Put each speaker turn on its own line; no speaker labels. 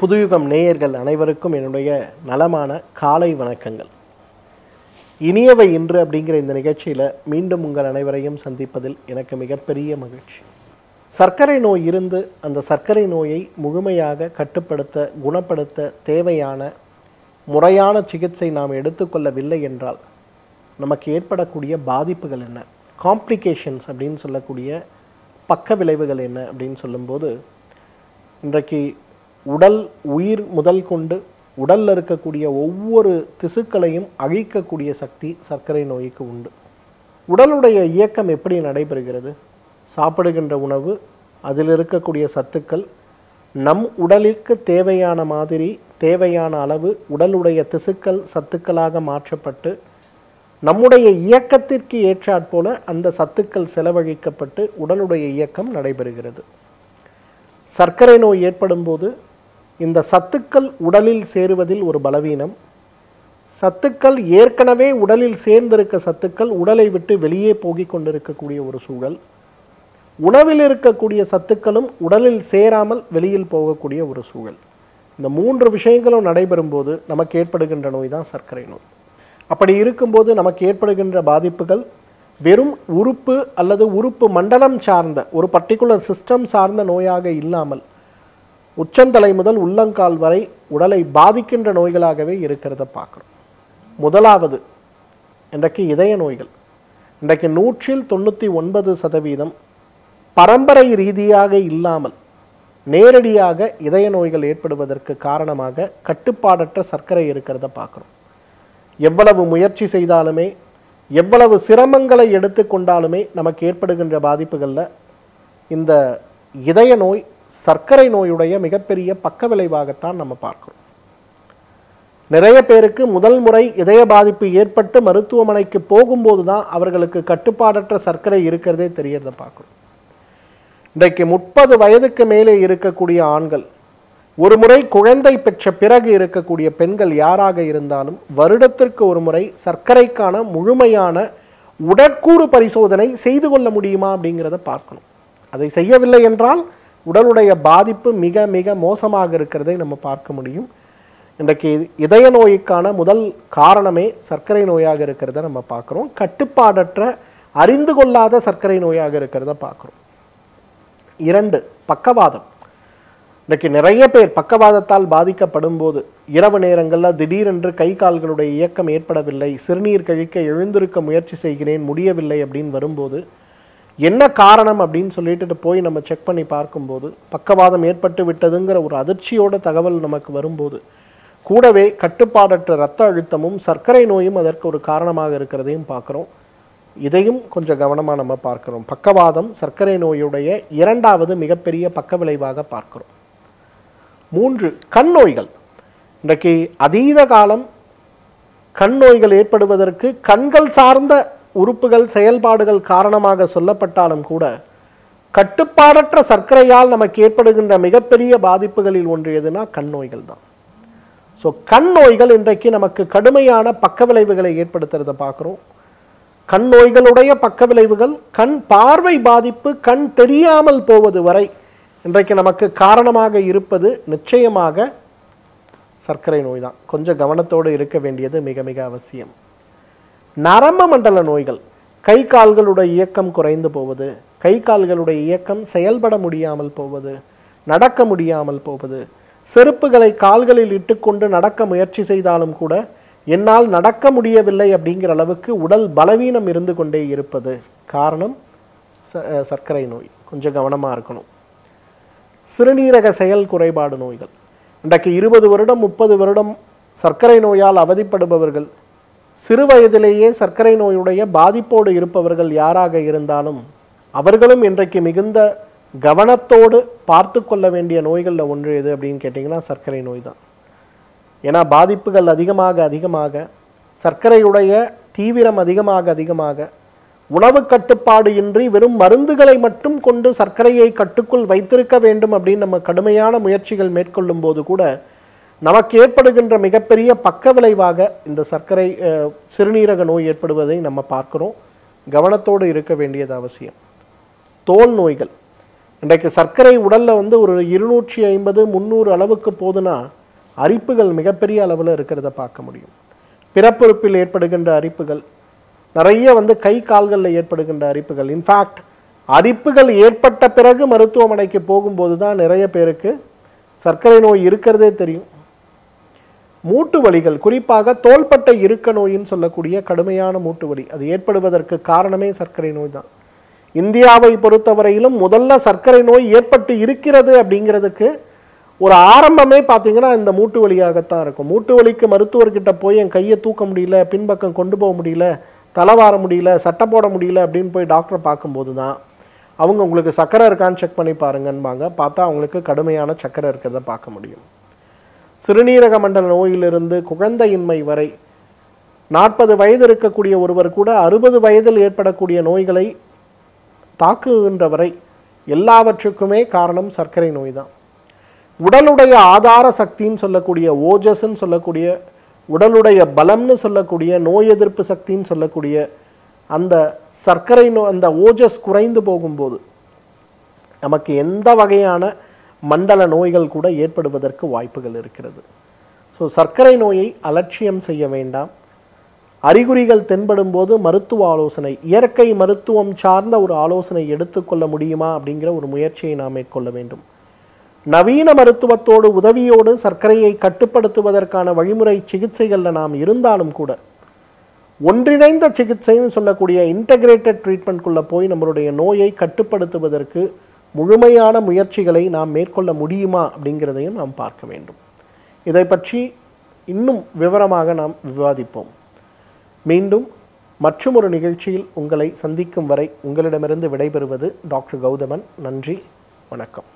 புதுயுகம் நேயர்கள் அனைவருக்கும் என்னுடைய நலமான காலை வணக்கங்கள் இனியவை இன்று அப்படிங்கிற இந்த நிகழ்ச்சியில் மீண்டும் உங்கள் அனைவரையும் சந்திப்பதில் எனக்கு மிகப்பெரிய மகிழ்ச்சி சர்க்கரை நோய் இருந்து அந்த சர்க்கரை நோயை முழுமையாக கட்டுப்படுத்த குணப்படுத்த தேவையான முறையான சிகிச்சை நாம் எடுத்துக்கொள்ளவில்லை என்றால் நமக்கு ஏற்படக்கூடிய பாதிப்புகள் என்ன காம்ப்ளிகேஷன்ஸ் அப்படின்னு சொல்லக்கூடிய பக்க விளைவுகள் என்ன அப்படின்னு சொல்லும்போது இன்றைக்கு உடல் உயிர் முதல் கொண்டு உடலில் இருக்கக்கூடிய ஒவ்வொரு திசுக்களையும் அழிக்கக்கூடிய சக்தி சர்க்கரை நோய்க்கு உண்டு உடலுடைய இயக்கம் எப்படி நடைபெறுகிறது சாப்பிடுகின்ற உணவு அதில் இருக்கக்கூடிய சத்துக்கள் நம் உடலிற்கு தேவையான மாதிரி தேவையான அளவு உடலுடைய திசுக்கள் சத்துக்களாக மாற்றப்பட்டு நம்முடைய இயக்கத்திற்கு ஏற்றாற்போல அந்த சத்துக்கள் செலவழிக்கப்பட்டு உடலுடைய இயக்கம் நடைபெறுகிறது சர்க்கரை நோய் ஏற்படும் போது இந்த சத்துக்கள் உடலில் சேருவதில் ஒரு பலவீனம் சத்துக்கள் ஏற்கனவே உடலில் சேர்ந்திருக்க சத்துக்கள் உடலை விட்டு வெளியே போகிக் கொண்டிருக்கக்கூடிய ஒரு சூழல் உணவில் இருக்கக்கூடிய சத்துக்களும் உடலில் சேராமல் வெளியில் போகக்கூடிய ஒரு சூழல் இந்த மூன்று விஷயங்களும் நடைபெறும் போது நமக்கு ஏற்படுகின்ற நோய் தான் சர்க்கரை நோய் அப்படி இருக்கும்போது நமக்கு ஏற்படுகின்ற பாதிப்புகள் வெறும் உறுப்பு அல்லது உறுப்பு மண்டலம் சார்ந்த ஒரு பர்டிகுலர் சிஸ்டம் சார்ந்த நோயாக இல்லாமல் உச்சந்தலை முதல் உள்ளங்கால் வரை உடலை பாதிக்கின்ற நோய்களாகவே இருக்கிறத பார்க்குறோம் முதலாவது இன்றைக்கு இதய நோய்கள் இன்றைக்கு நூற்றில் தொண்ணூற்றி ஒன்பது சதவீதம் பரம்பரை ரீதியாக இல்லாமல் நேரடியாக இதய நோய்கள் ஏற்படுவதற்கு காரணமாக கட்டுப்பாடற்ற சர்க்கரை இருக்கிறத பார்க்குறோம் எவ்வளவு முயற்சி செய்தாலுமே எவ்வளவு சிரமங்களை எடுத்துக்கொண்டாலுமே நமக்கு ஏற்படுகின்ற பாதிப்புகளில் இந்த இதய நோய் சர்க்கரை நோயுடைய மிகப்பெரிய பக்க விளைவாகத்தான் நம்ம பார்க்கிறோம் நிறைய பேருக்கு முதல் முறை இதய பாதிப்பு ஏற்பட்டு மருத்துவமனைக்கு போகும்போது தான் அவர்களுக்கு கட்டுப்பாடற்ற சர்க்கரை இருக்கிறதே தெரியறத பார்க்குறோம் இன்றைக்கு முப்பது வயதுக்கு மேலே இருக்கக்கூடிய ஆண்கள் ஒரு முறை குழந்தை பெற்ற பிறகு இருக்கக்கூடிய பெண்கள் யாராக இருந்தாலும் வருடத்திற்கு ஒரு முறை சர்க்கரைக்கான முழுமையான உடற்கூறு பரிசோதனை செய்து கொள்ள முடியுமா அப்படிங்கிறத பார்க்கணும் அதை செய்யவில்லை என்றால் உடலுடைய பாதிப்பு மிக மிக மோசமாக இருக்கிறதை நம்ம பார்க்க முடியும் இன்றைக்கு இதய நோய்க்கான முதல் காரணமே சர்க்கரை நோயாக இருக்கிறத நம்ம பார்க்குறோம் கட்டுப்பாடற்ற அறிந்து கொள்ளாத சர்க்கரை நோயாக இருக்கிறத பார்க்குறோம் இரண்டு பக்கவாதம் இன்றைக்கு நிறைய பேர் பக்கவாதத்தால் பாதிக்கப்படும் போது இரவு நேரங்களில் திடீரென்று கை கால்களுடைய இயக்கம் ஏற்படவில்லை சிறுநீர் கழிக்க எழுந்திருக்க முயற்சி செய்கிறேன் முடியவில்லை அப்படின்னு வரும்போது என்ன காரணம் அப்படின்னு சொல்லிட்டு போய் நம்ம செக் பண்ணி பார்க்கும்போது பக்கவாதம் ஏற்பட்டு விட்டதுங்கிற ஒரு அதிர்ச்சியோட தகவல் நமக்கு வரும்போது கூடவே கட்டுப்பாடற்ற இரத்த அழுத்தமும் சர்க்கரை நோயும் அதற்கு ஒரு காரணமாக இருக்கிறதையும் பார்க்குறோம் இதையும் கொஞ்சம் கவனமாக நம்ம பார்க்குறோம் பக்கவாதம் சர்க்கரை நோயுடைய இரண்டாவது மிகப்பெரிய பக்க விளைவாக பார்க்கிறோம் மூன்று கண் நோய்கள் இன்றைக்கு அதீத காலம் கண் நோய்கள் ஏற்படுவதற்கு கண்கள் சார்ந்த உறுப்புகள் செயல்பாடுகள் காரணமாக சொல்லப்பட்டாலும் கூட கட்டுப்பாடற்ற சர்க்கரையால் நமக்கு ஏற்படுகின்ற மிகப்பெரிய பாதிப்புகளில் ஒன்று எதுனா கண் நோய்கள் தான் ஸோ கண் நோய்கள் இன்றைக்கு நமக்கு கடுமையான பக்க விளைவுகளை ஏற்படுத்துறத பார்க்குறோம் கண் நோய்களுடைய பக்க விளைவுகள் கண் பார்வை பாதிப்பு கண் தெரியாமல் போவது வரை இன்றைக்கு நமக்கு காரணமாக இருப்பது நிச்சயமாக சர்க்கரை நோய் தான் கொஞ்சம் கவனத்தோடு இருக்க வேண்டியது மிக மிக அவசியம் நரம்பு மண்டல நோய்கள் கை கால்களுடைய இயக்கம் குறைந்து போவது கை கால்களுடைய இயக்கம் செயல்பட முடியாமல் போவது நடக்க முடியாமல் போவது செருப்புகளை கால்களில் இட்டுக்கொண்டு நடக்க முயற்சி செய்தாலும் கூட என்னால் நடக்க முடியவில்லை அப்படிங்கிற அளவுக்கு உடல் பலவீனம் இருந்து கொண்டே இருப்பது காரணம் ச- அஹ் சர்க்கரை நோய் கொஞ்சம் கவனமாக இருக்கணும் சிறுநீரக செயல் குறைபாடு நோய்கள் இன்றைக்கு இருபது வருடம் முப்பது வருடம் சர்க்கரை நோயால் அவதிப்படுபவர்கள் சிறு வயதிலேயே சர்க்கரை நோயுடைய பாதிப்போடு இருப்பவர்கள் யாராக இருந்தாலும் அவர்களும் இன்றைக்கு மிகுந்த கவனத்தோடு பார்த்து கொள்ள வேண்டிய நோய்களில் ஒன்று எது அப்படின்னு கேட்டிங்கன்னா சர்க்கரை நோய் தான் ஏன்னா பாதிப்புகள் அதிகமாக அதிகமாக சர்க்கரையுடைய தீவிரம் அதிகமாக அதிகமாக உணவு கட்டுப்பாடு இன்றி வெறும் மருந்துகளை மட்டும் கொண்டு சர்க்கரையை கட்டுக்குள் வைத்திருக்க வேண்டும் அப்படின்னு நம்ம கடுமையான முயற்சிகள் மேற்கொள்ளும் போது கூட நமக்கு ஏற்படுகின்ற மிகப்பெரிய பக்க விளைவாக இந்த சர்க்கரை அஹ், சிறுநீரக நோய் ஏற்படுவதை நம்ம பார்க்கிறோம் கவனத்தோடு இருக்க வேண்டியது அவசியம் தோல் நோய்கள் இன்றைக்கு சர்க்கரை உடலில் வந்து ஒரு இருநூற்றி ஐம்பது முந்நூறு அளவுக்கு போதுன்னா அரிப்புகள் மிகப்பெரிய அளவில் இருக்கிறத பார்க்க முடியும் பிறப்புறுப்பில் ஏற்படுகின்ற அரிப்புகள் நிறைய வந்து கை கால்களில் ஏற்படுகின்ற அரிப்புகள் இன்ஃபேக்ட் அரிப்புகள் ஏற்பட்ட பிறகு மருத்துவமனைக்கு போகும்போது தான் நிறைய பேருக்கு சர்க்கரை நோய் இருக்கிறதே தெரியும் மூட்டு வலிகள் குறிப்பாக தோள்பட்டை இருக்க நோயின்னு சொல்லக்கூடிய கடுமையான மூட்டு வலி அது ஏற்படுவதற்கு காரணமே சர்க்கரை நோய் தான் இந்தியாவை பொறுத்தவரையிலும் முதல்ல சர்க்கரை நோய் ஏற்பட்டு இருக்கிறது அப்படிங்கிறதுக்கு ஒரு ஆரம்பமே பார்த்தீங்கன்னா இந்த மூட்டு வலியாகத்தான் இருக்கும் மூட்டு வலிக்கு மருத்துவர்கிட்ட போய் என் கையை தூக்க முடியல பின்பக்கம் கொண்டு போக முடியல தலை வார முடியல சட்டை போட முடியல அப்படின்னு போய் டாக்டரை பார்க்கும்போது தான் அவங்க உங்களுக்கு சர்க்கரை இருக்கான்னு செக் பண்ணி பாருங்கன்பாங்க பார்த்தா அவங்களுக்கு கடுமையான சர்க்கரை இருக்கிறத பார்க்க முடியும் சிறுநீரக மண்டல நோயிலிருந்து குழந்தையின்மை வரை நாற்பது வயது இருக்கக்கூடிய ஒருவர் கூட அறுபது வயதில் ஏற்படக்கூடிய நோய்களை தாக்குகின்ற வரை எல்லாவற்றுக்குமே காரணம் சர்க்கரை நோய் தான் உடலுடைய ஆதார சக்தின்னு சொல்லக்கூடிய ஓஜஸ்ன்னு சொல்லக்கூடிய உடலுடைய பலம்னு சொல்லக்கூடிய நோய் எதிர்ப்பு சக்தின்னு சொல்லக்கூடிய அந்த சர்க்கரை நோ அந்த ஓஜஸ் குறைந்து போகும்போது நமக்கு எந்த வகையான மண்டல நோய்கள் கூட ஏற்படுவதற்கு வாய்ப்புகள் இருக்கிறது ஸோ சர்க்கரை நோயை அலட்சியம் செய்ய வேண்டாம் அறிகுறிகள் தென்படும் போது மருத்துவ ஆலோசனை இயற்கை மருத்துவம் சார்ந்த ஒரு ஆலோசனை எடுத்துக்கொள்ள முடியுமா அப்படிங்கிற ஒரு முயற்சியை நாம் மேற்கொள்ள வேண்டும் நவீன மருத்துவத்தோடு உதவியோடு சர்க்கரையை கட்டுப்படுத்துவதற்கான வழிமுறை சிகிச்சைகளில் நாம் இருந்தாலும் கூட ஒன்றிணைந்த சிகிச்சைன்னு சொல்லக்கூடிய இன்டகிரேட்டட் ட்ரீட்மெண்ட்குள்ளே போய் நம்மளுடைய நோயை கட்டுப்படுத்துவதற்கு முழுமையான முயற்சிகளை நாம் மேற்கொள்ள முடியுமா அப்படிங்கிறதையும் நாம் பார்க்க வேண்டும் இதை பற்றி இன்னும் விவரமாக நாம் விவாதிப்போம் மீண்டும் மற்றும் ஒரு நிகழ்ச்சியில் உங்களை சந்திக்கும் வரை உங்களிடமிருந்து விடைபெறுவது டாக்டர் கௌதமன் நன்றி வணக்கம்